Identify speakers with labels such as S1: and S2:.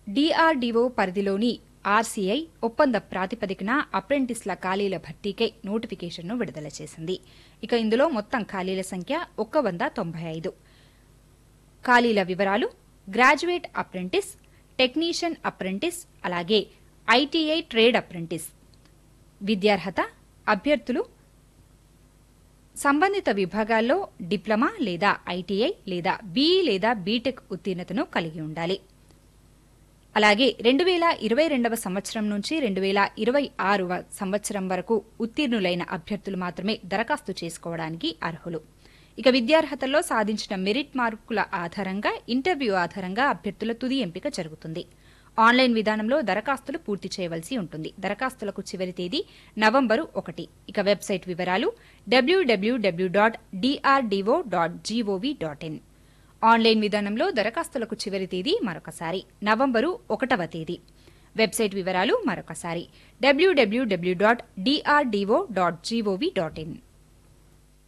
S1: DRDO పరిధిలోని RCI ఒప్పంద ప్రాతిపదికన అప్రెంటిస్ల ఖాళీల భర్తీకై నోటిఫికేషన్ను విడుదల చేసింది ఇక ఇందులో మొత్తం ఖాళీల సంఖ్య ఒక్క వంద తొంభై ఐదు ఖాళీల వివరాలు గ్రాడ్యుయేట్ అప్రెంటిస్ టెక్నీషియన్ అప్రెంటిస్ అలాగే ఐటీఐ ట్రేడ్ అప్రెంటిస్ విద్యార్హత అభ్యర్థులు సంబంధిత విభాగాల్లో డిప్లొమా లేదా ఐటీఐ లేదా బీఈ లేదా బీటెక్ ఉత్తీర్ణతను కలిగి ఉండాలి అలాగే రెండు వేల ఇరవై రెండవ సంవత్సరం నుంచి రెండు వేల ఇరవై ఆరు సంవత్సరం వరకు ఉత్తీర్ణులైన అభ్యర్థులు మాత్రమే దరఖాస్తు చేసుకోవడానికి అర్హులు ఇక విద్యార్హతల్లో సాధించిన మెరిట్ మార్కుల ఆధారంగా ఇంటర్వ్యూ ఆధారంగా అభ్యర్థుల తుది ఎంపిక జరుగుతుంది ఆన్లైన్ విధానంలో దరఖాస్తులు పూర్తి చేయవలసి ఉంటుంది దరఖాస్తులకు చివరి తేదీ నవంబరు ఒకటి ఇక వెబ్సైట్ వివరాలు W W W dot DRDO dot G O V dot in online విధానంలో దరఖాస్తులకు చివరి తేదీ మరొకసారి నవంబరు ఒకటవ తేదీ వెబ్సైట్ వివరాలు మరొకసారి W W W dot DRDO dot G O V dot in